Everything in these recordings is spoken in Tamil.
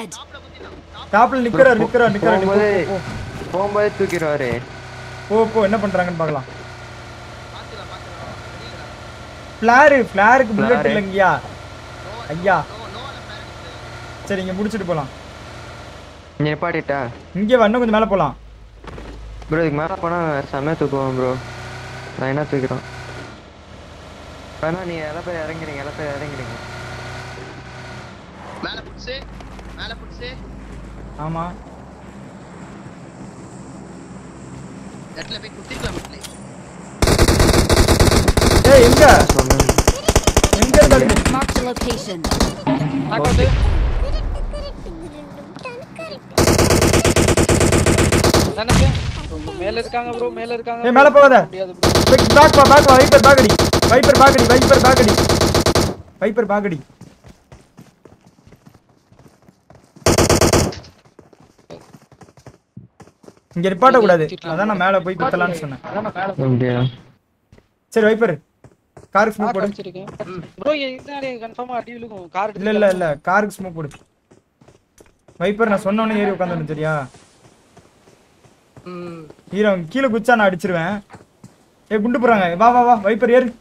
ahead! டாப்ல குத்திடலாம் டாப் டாப்ல நிக்கிறார் நிக்கிறார் நிக்கிறார் நீ போ, போகும்போது போ, போகும்போது தூக்கிடுவாரு போ போ என்ன பண்றாங்கன்னு பார்க்கலாம் பாத்துக்கலாம் பாத்துக்கலாம் வெளியில ஃபிளாரு ஃபிளாருக்கு புல்லட் Flare. இல்லைங்கய்யா ஐயா நோ நோ அந்த பிளான் இருக்கு சரி இங்க முடிச்சிட்டு போலாம் நீ நிப்பாட்டிட்டா இங்கே வா இன்னும் கொஞ்சம் மேல போலாம் ப்ரோ இதுக்கு மேலே போனால் செம்மையாக தூக்குவோம் ப்ரோ நான் என்ன தூக்கிறோம் வேணா நீ எல்லாம் பேர் இறங்குறீங்க எல்லாம் பேர் இறங்குறீங்க மேல புடிச்சு மேல புடிச்சு ஆமா இடத்துல போய் குத்திக்கலாம் வீட்டுல ஏய் எங்க சொன்னேன் எங்க இருந்தாலும் Marked a location. நாக்காட்டு நினைச்சு மேல இருக்காங்க ப்ரோ மேல இருக்காங்க ஏய், மேல போகாத. முடியாது bro. பேக் வா பேக் வா வைப்பர் பேக் அடி வைப்பர் பேக் அடி வைப்பர் பேக் அடி வைப்பர் பேக் அடி இங்க நிப்பாட்ட கூடாது அதான் நான் மேல போய் குத்தலாம்னு சொன்னேன் அதான் நான் மேல அப்படியா சரி வைப்பர் காருக்கு ஸ்மோக் போடு வச்சிருக்கேன் ப்ரோ இதுனாலே கன்ஃபார்மா அடி விழுகும் கார் இல்ல இல்ல இல்ல காருக்கு ஸ்மோக் போடு வைப்பர் நான் சொன்ன உடனே ஏறி உட்காந்துருந்தேன் சரியா ம் ஹீரோ கீழே குச்சா நான் அடிச்சிருவேன் ஏ குண்டு போறாங்க வா வா வா வைப்பர் ஏறு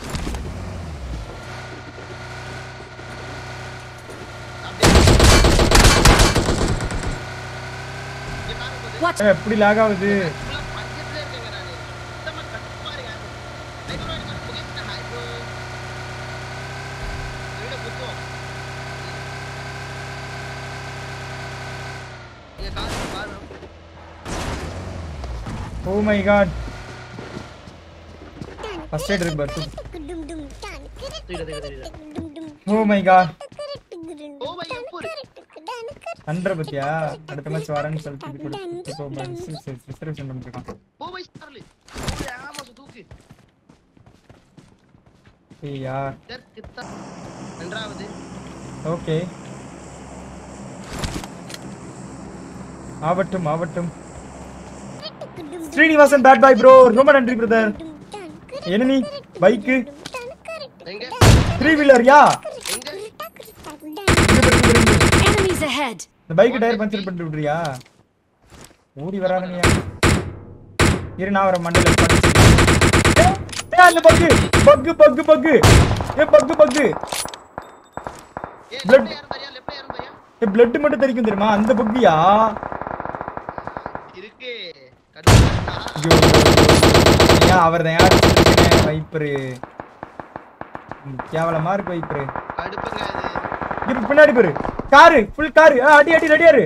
இங்க பாருங்க போது Watch ஏய், எப்படி லாக் ஆகுது ஃபுல்லா பஞ்சத்துல இருக்கேங்க நானு சுத்தமா கடுப்பா இருக்கேன் ஹை ப்ரோ எனக்கு புகையிட்ட ஹை ப்ரோ வீட குத்துவோம் இங்க car car oh my god first aid இருக்கு பாரு தூக்கிட தூக்கிட தூக்கிட oh my god oh my அப்பூர் பண்ற பத்தியா அடுத்த மேட்ச் வரேன்னு சொல்லிட்டு இது கொடு இப்போ ரிசர்வேஷன் பண்ணிருக்கான் ஓ மை ஸ்டார்லி ஓ ஆமா தூக்கு ஐயா தெற்கு தான் ரெண்டாவது ஓகே ஆவட்டும் ஆவட்டும் ஸ்ரீனிவாசன் பேட் பாய் ப்ரோ ரொம்ப நன்றி பிரதர் என்னனி பைக்கு எங்க த்ரீ வீலர் யா எங்க Enemies ahead! இந்த பைக் டயர் பஞ்சர் பண்ணிட்டு விடுறியா ஓடி வரானுங்க இரு நான் வர மண்டையில பண்ணிட்டு ஏய் அந்த பக்கு பக்கு பக்கு பக்கு ஏ பக்கு பக்கு ஏ Blood. லெஃப்ட் யாரும் தரியா லெஃப்ட் யாரும் தரியா ஏ பிளட் மட்டும் தெரிக்கும் தெரியுமா அந்த பக்கியா இருக்கு கடுப்பா ஐயோ ஏன் அவர் தான் யார் வைப்பரு கேவலமா இருக்கு வைப்பரு கடுப்புங்க இது இப்ப பின்னாடி பாரு காரு ஃபுல் காரு ஆ, அடி அடி ரெடியாரு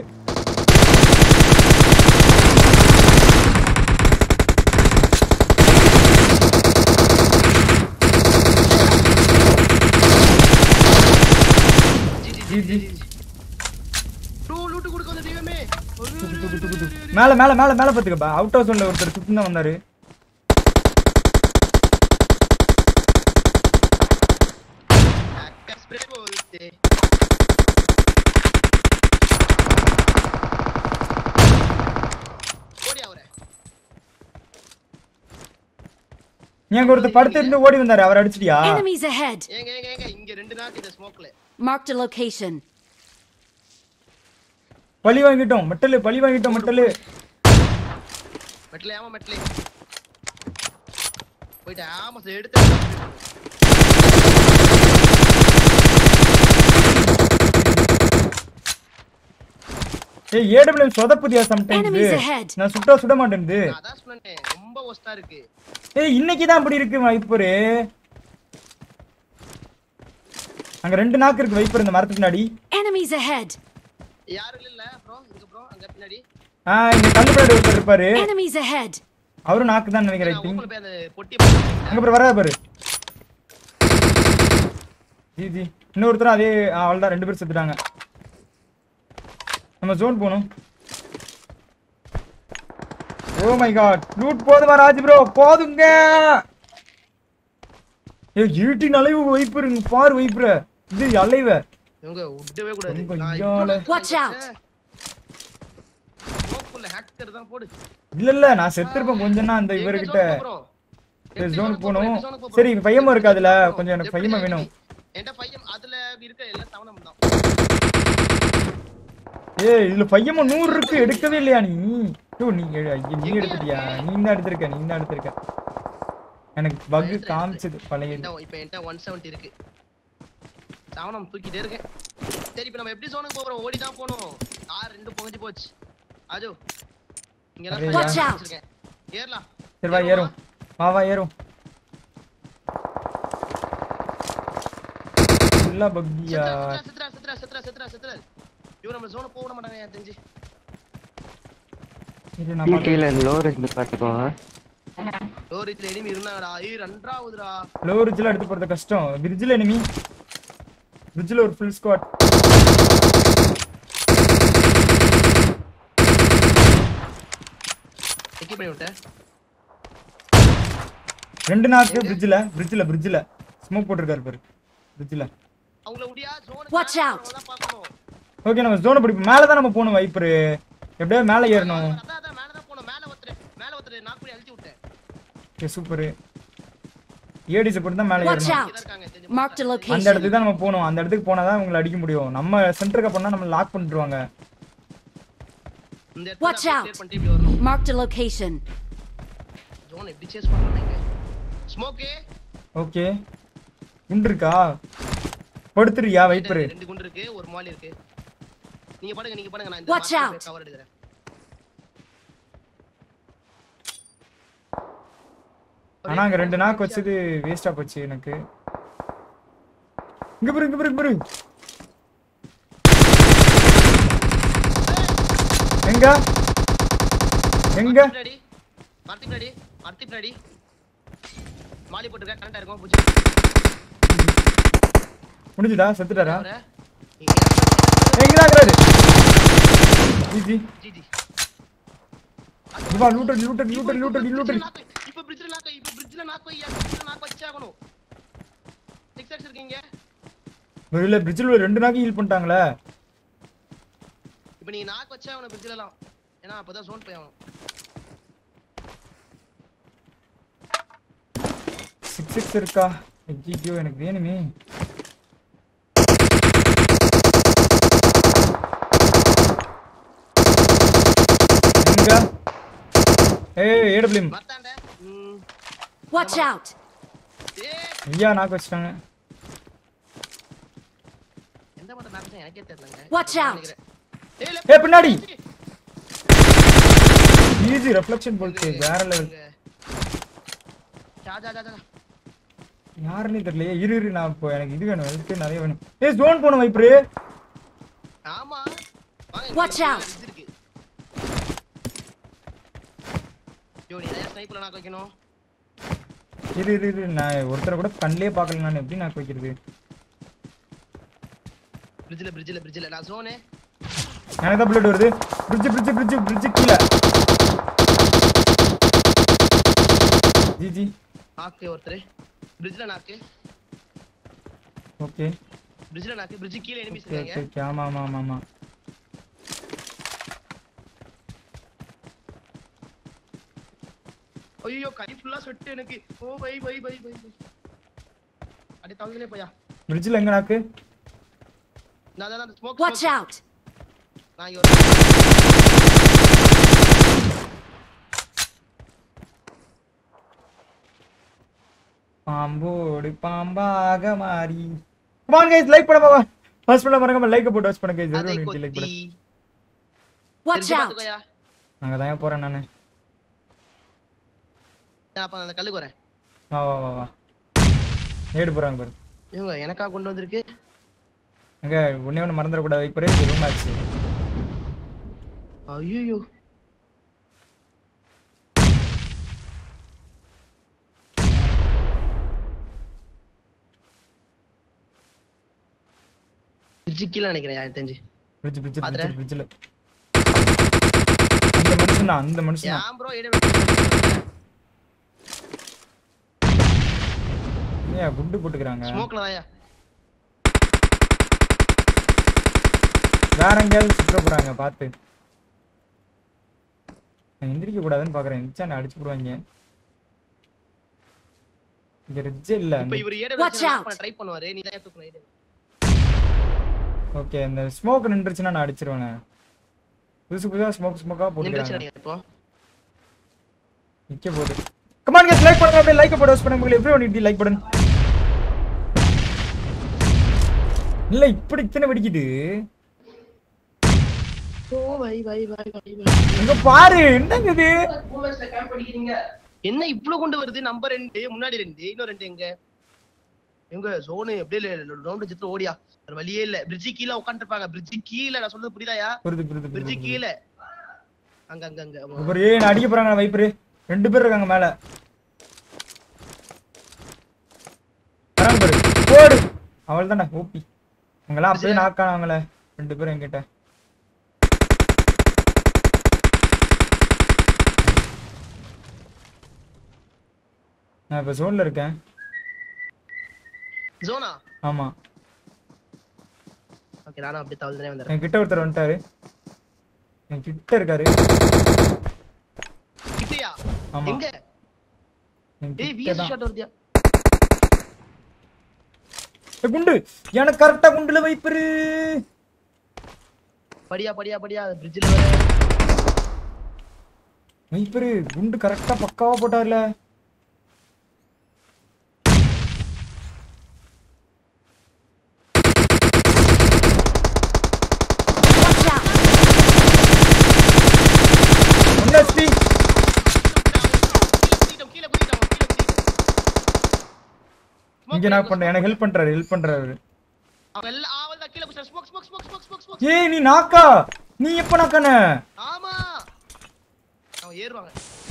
G G G G bro loot கொடுக்க வந்த தெய்வமே துக்கு, துக்கு, துக்கு, துக்கு. மேல மேல மேல மேல பாத்துக்கப்பா அவுட் ஹவுஸ் ஒன்ல ஒருத்தர் சுத்தி தான் வந்தாரு அக்கா ஸ்ப்ரே போகுது ஓடி அவரே நீ அங்க ஒருத்தர் படுத்து இருந்து ஓடி வந்தாரு அவர் அடிச்சிட்டியா Enemies ahead! ஏங்க ஏங்க ஏங்க இங்க ரெண்டு நாக்கு இந்த ஸ்மோக்ல Marked a location. பழி வாங்கிட்டோம் மெட்டலு பழி வாங்கிட்டோம் மெட்டலு மெட்ல ஆமா மெட்ல போயிட்டு ஆமா சார் எடுத்து ஏய் ஏடபிள்யூ சொதப்புதியா Enemies சம்டைம்ஸ் ahead! நான் சுட்டா சுட மாட்டேன்து நான் அதான் சொன்னேன் ரொம்ப ஒஸ்டா இருக்கு ஏய் இன்னைக்கு தான் அப்படி இருக்கு வைப்பரு அங்க ரெண்டு நாக்கு இருக்கு வைப்பர் இந்த மரத்துக்கு பின்னாடி Enemies ahead! யாரும் இல்ல ப்ரோ இங்க ப்ரோ அங்க பின்னாடி ஆ இங்க கல்லு பின்னாடி ஒருத்தர் இருப்பாரு Enemies ahead! அவரும் நாக்கு தான் நினைக்கிறேன் ஐ நான் திங்க் ஓப்பன்ல போய் அந்த பொட்டியை போட்டுட்டேன். அங்க பாரு வரா பாரு ஜி ஜி இன்னொருத்தரும் அதே அவ்வளோதான் ரெண்டு பேரும் செத்துட்டாங்க நம்ம ஜோன் போகணும் ஓ மை காட் லூட் போதுமா ராஜ் ப்ரோ போதுங்க ஏ ஈட்டின் அலைவு வைப்புருங்க பாரு வைப்புற இது அலைவ இவங்க விடவே கூடாது ரொம்ப நான் ஐயால. இப்ப Watch out. ஸ்மோக்குள்ள ஹேக்கர் தான் போடு இல்ல இல்ல நான் செத்துருப்பேன் கொஞ்சம் தான் அந்த எங்க இவர்கிட்ட zone போ bro? ஜோன் எப்படி போகணும் எப்படி zone போ bro? சரி பையமும் இருக்கு அதுல எப்படி கொஞ்சம் எனக்கு எப்படி பையமா வேணும் என்கிட்ட பையன் அதுல இருக்க எல்லாம் தவணம் தான் ஏய் இதுல பையமா நூறு இருக்கு எடுக்கவே இல்லையா நீ ஐயோ, நீ ஐயா, நீ எடுத்துட்டியா நீ தான் எடுத்திருக்க நீ தான் எடுத்திருக்க எனக்கு பக் காமிச்சது பழைய இது. என்கிட்ட- இப்ப என்கிட்ட ஒன் செவன்ட்டி இருக்கு சாவனம் தூக்கிட்டே இருக்கேன் சரி இப்ப நம்ம எப்படி சோனுக்கு போறோம் ஓடி தான் போகணும் ஆறு ரெண்டு பொங்கி போச்சு ஆஜோ இங்க அரே, தான் Watch out. வச்சிருக்கேன் ஏறலாம் சரி வா ஏறும் வா வா ஏறும் இல்ல பக்கியா சித்ரா சித்ரா சித்ரா சித்ரா சித்ரா இவன் நம்ம ஜோன் போக விட மாட்டாங்க எனக்கு தெரிஞ்சு இது நான் பாத்து- கீழே லோ இருந்து பார்த்துக்கோ ஒரு இதுல எனிமி இருந்தாங்கடா ஐய் ரெண்டாவதுடா லோ ரிட்ஜில் எடுத்து போறது கஷ்டம் பிரிட்ஜில் எனிமி பிரிட்ஜில் ஒரு ஃபுல் ஸ்குவாட் எக்கி பண்ணி விட்டேன் ரெண்டு நாக்கு பிரிட்ஜில் பிரிட்ஜில் பிரிட்ஜில் ஸ்மோக் போட்டிருக்காரு பாரு பிரிட்ஜில் அவங்கள முடியா ஜோன் Watch out. பார்க்கணும் ஓகே நம்ம ஜோனை பிடிப்போம் மேலே தான் நம்ம போகணும் வைப்பரு எப்படியோ மேலே ஏறணும் அதான் அதான் மேல தான் போகணும் மேல ஒருத்தர் மேல ஒருத்தர் நாக்குடி அழுத்தி விட்டேன் ஓகே சூப்பரு ஏடிஸை போட்டு தான் மேலே Watch ஏறணும் out. இங்க இருக்காங்க தெரிஞ்சு Marked a அந்த location. இடத்துக்கு தான் நம்ம போகணும் அந்த இடத்துக்கு போனால் தான் உங்களை அடிக்க முடியும் நம்ம சென்டருக்கு போனால் நம்ம லாக் பண்ணிட்டுருவாங்க இந்த Watch இடத்துல out. கிளியர் பண்ணிட்டு இப்படி வரணும் Marked a location. ஜோன் எப்படி சேஸ் பண்றாங்க ஸ்மோக்கே ஓகே குண்டு இருக்கா படுத்துறியா வைப்பரு ரெண்டு குண்டு இருக்கு ஒரு மாலி இருக்கு நீங்க பாருங்க நீங்க பாருங்க நான் Watch out. கவர் எடுக்கிறேன் ஆனா அங்க ரெண்டு நாக்கு வச்சது வேஸ்டா போச்சு எனக்கு இங்க பாரு இங்க பாரு இங்க பாரு எங்க எங்க ரெடி மார்த்தி ரெடி மார்த்தி ரெடி மாலி போட்டுருக்க கரெக்டா இருக்கும் புடிச்சு முடிஞ்சுதா செத்துட்டாரா அவரை. எங்கதான் இருக்கிறாரு ஜி ஜி ஜி இவா looter looter looter looter looter இப்ப பிரிட்ஜ்ல நாக்கு இப்ப பிரிட்ஜ்ல நாக்கு ஐயா பிரிட்ஜ்ல நாக்கு வச்சாகணும் சிக்ஸ் எக்ஸ் இருக்கீங்க இல்ல பிரிட்ஜில் ரெண்டு நாக்கு ஹீல் பண்ணிட்டாங்களே இப்ப நீங்க நாக்கு வச்சாகணும் பிரிட்ஜ்ல எல்லாம் ஏன்னா அப்பதான் ஜோன் போய் ஆகணும் சிக்ஸ் சிக்ஸ் இருக்கா ஐயோ எனக்கு வேணுமே எங்க ஏய் ஏடபிள்யூம் மத்தாண்ட ம் Watch out. ஏ ஐயா நாக்கு வச்சிட்டாங்க எந்த மட்டும் நாக்கு எனக்கே தெரியலங்க Watch out. ஏய் left. ஏய் பின்னாடி ஈஸி ரெஃப்ளெக்ஷன் போட்டு வேற லெவல் ஜா ஜா ஜா ஜா யாருன்னே தெரியலையே இரு இரு நான் இப்போ எனக்கு இது வேணும் ஹெல்த் நிறைய வேணும் ஏய் ஜோன் போன வைப்ரு ஆமா வாங்க Watch இங்க out. இது இருக்கு யோ நீ நிறைய ஸ்னைப்பர்ல நாக்கு வைக்கணும் இரு இரு இரு நான் ஒருத்தரை கூட கண்ணிலே பார்க்கல நான் எப்படி நாக்கு வைக்கிறது பிரிட்ஜ்ல பிரிட்ஜ்ல பிரிட்ஜ்ல நான் ஜோனு எனக்கு தான் புல்லட் வருது பிரிட்ஜ் பிரிட்ஜ் பிரிட்ஜ் பிரிட்ஜ் கீழே ஜி ஜி நாக்கு ஒருத்தர் பிரிட்ஜ்ல நாக்கு ஓகே பிரிட்ஜ்ல நாக்கு பிரிட்ஜ் கீழ எனிமிஸ் ஓகே இருக்காங்க ஓகே ஓகே ஆமா ஆமா ஆமா ஆமா ஐயோ கை ஃபுல்லா ஸ்வெட் எனக்கு oh bye bye bye bye bye அடி தவங்களே போயா பிரிட்ஜில் எங்க நாக்கு நான் அதான் ஸ்மோக் Watch out. நான் இங்க ஒரு பாம்போடு பாம்பாக மாறி கமான் கைஸ் லைக் பண்ண பாவா ஃபர்ஸ்ட் பண்ண மறக்காம லைக் போட்டு வாட்ச் பண்ணுங்க கைஸ் அதை வெறும் லைக் கொத்தி பண்ணு Watch தெரிஞ்சு out. பாத்துக்கோயா அங்க தான் போறேன் நானு நான் அப்ப அந்த கல்லுக்கு வரேன் வா வா வா வா ஏடு போறாங்க பாரு இவங்க எனக்கா கொண்டு வந்திருக்கு அங்க ஒண்ணே ஒண்ணு மறந்துட கூடாது வைப்பரே ரூம் ஆச்சு ஐயோ கீழே நினைக்கிறேன் எனக்கு தெரிஞ்சு பிரிட்ஜ் பிரிட்ஜ் பாத்துறேன். பிரிட்ஜ் பிரிட்ஜ்ல அந்த மனுஷன் தான் அந்த மனுஷன் தான் ஏன் ப்ரோ ஏடு ஏன் குண்டு போட்டுக்கிறாங்க ஸ்மோக்ல தாயா வேற எங்கேயாவது சுற்ற போறாங்க பார்த்து நான் எந்திரிக்க கூடாதுன்னு பாக்குறேன் எந்திரிச்சா நான் அடிச்சு போடுவாங்க இங்க ரிட்ஜ் இல்ல இப்ப இவர் ஏடு Watch வச்சு out. ட்ரை பண்ணுவாரு நீ தான் தூக்கணும் ஏடு ஓகே இந்த ஸ்மோக் நின்றுச்சுன்னா நான் அடிச்சிருவேன் புதுசு புதுசா ஸ்மோக் ஸ்மோக்கா நின்றுச்சு போட்டுக்கிறாங்க நினைக்கிறேன் இப்போ நிக்க போகுது கமான் கேஸ் லைக் பண்ணுங்க அப்படியே லைக் போட்டு பண்ணுங்க உங்களுக்கு எப்படி ஒன் லைக் பட்டன் இல்ல இப்படி இத்தனை வெடிக்குது ஓ வை வை வை வை வை இங்க பாரு என்னங்க இது என்ன இவ்ளோ கொண்டு வருது நம்பர் ரெண்டு முன்னாடி ரெண்டு இன்னும் ரெண்டு எங்க எங்க ஜோனு எப்படியே ரவுண்ட் ஜித்து ஓடியா வேற வழியே இல்ல பிரிட்ஜி கீழ உட்காந்துருப்பாங்க பிரிட்ஜி கீழ நான் சொல்றது புரியுதாயா புரியுது புரியுது பிரிட்ஜி புரியுது கீழ அங்க அங்க அங்க ஆமா. ஒரு ஏய் நான் அடிக்க போறாங்க வைப்பரு ரெண்டு பேர் இருக்காங்க மேல வராங்க பாரு போடு அவள் தானே ஓபி அவங்களாம் அப்படியே நாக்கானாங்களே ரெண்டு பேரும் என்கிட்ட நான் இப்ப ஜோன்ல இருக்கேன் ஜோனா ஆமா ஓகே நானும் அப்படியே தவழ்ந்தே வந்துடுறேன் என் கிட்ட ஒருத்தர் வந்துட்டாரு என் கிட்ட இருக்காரு கிட்டயா ஆமா. எங்க என் ஏய் கிட்ட விஎஸ் தான். ஷாட் வருதியா ஏய், குண்டு எனக்கு கரெக்டா குண்டுல வைப்பரு படியா படியா படியா பிரிட்ஜ்ல வர வைப்பரு குண்டு கரெக்டா பக்காவா போட்டார்ல Watch out! ஒன்னு ஹெச்பி குதிட்டோம், கீழ குதிட்டோம், கீழ குதிட்டோம். Smoke இங்க நான் பண்ணு, பண்றேன் எனக்கு ஹெல்ப் பண்றாரு ஹெல்ப் பண்றாரு அவன் எல்லாம் ஆவல்தான் கீழ குதிச்சான். Smoke, smoke, smoke, smoke, smoke, smoke. ஏய் நீ நாக்கா நீ எப்ப நாக்கான ஆமா அவன் ஏறுவாங்க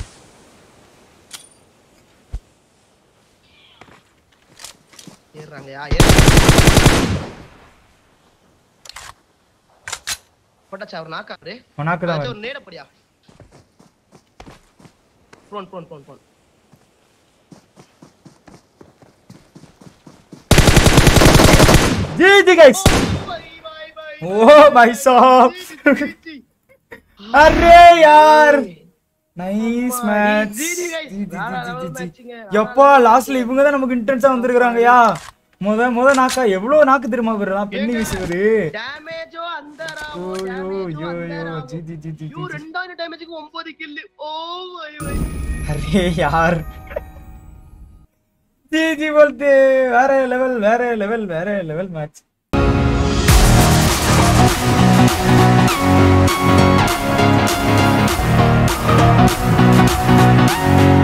ஏறுறாங்கயா ஏறுறாங்க போட்டாச்சா அவர் நாக்காரு நாக்கு தான் ஒரு நேரப்படியா phone phone phone phone G G guys ओ भाई साहब अरे यार nice match G, G, guys. வேற level matchங்க. எப்பா லாஸ்ட்ல இவங்க தான் நமக்கு இன்டென்ஸா வந்திருக்காங்கயா முத முத நாக்கா எவ்வளவு நாக்கு தெரியுமா வருதான் பெண்ணி வீசுவது டேமேஜோ அந்தராவோ ஐயோ, டேமேஜோ ஐயோ, ஐயோ, அந்தராவோ ஜி, ஜி, ஜி, ஜி, ஐயோ ஜி. ரெண்டாயிரம் டேமேஜுக்கு ஒன்பது கில்லு ஓ வை வை अरे यार जी जी बोलते வேற லெவல் வேற லெவல் வேற லெவல் மேட்ச் Watch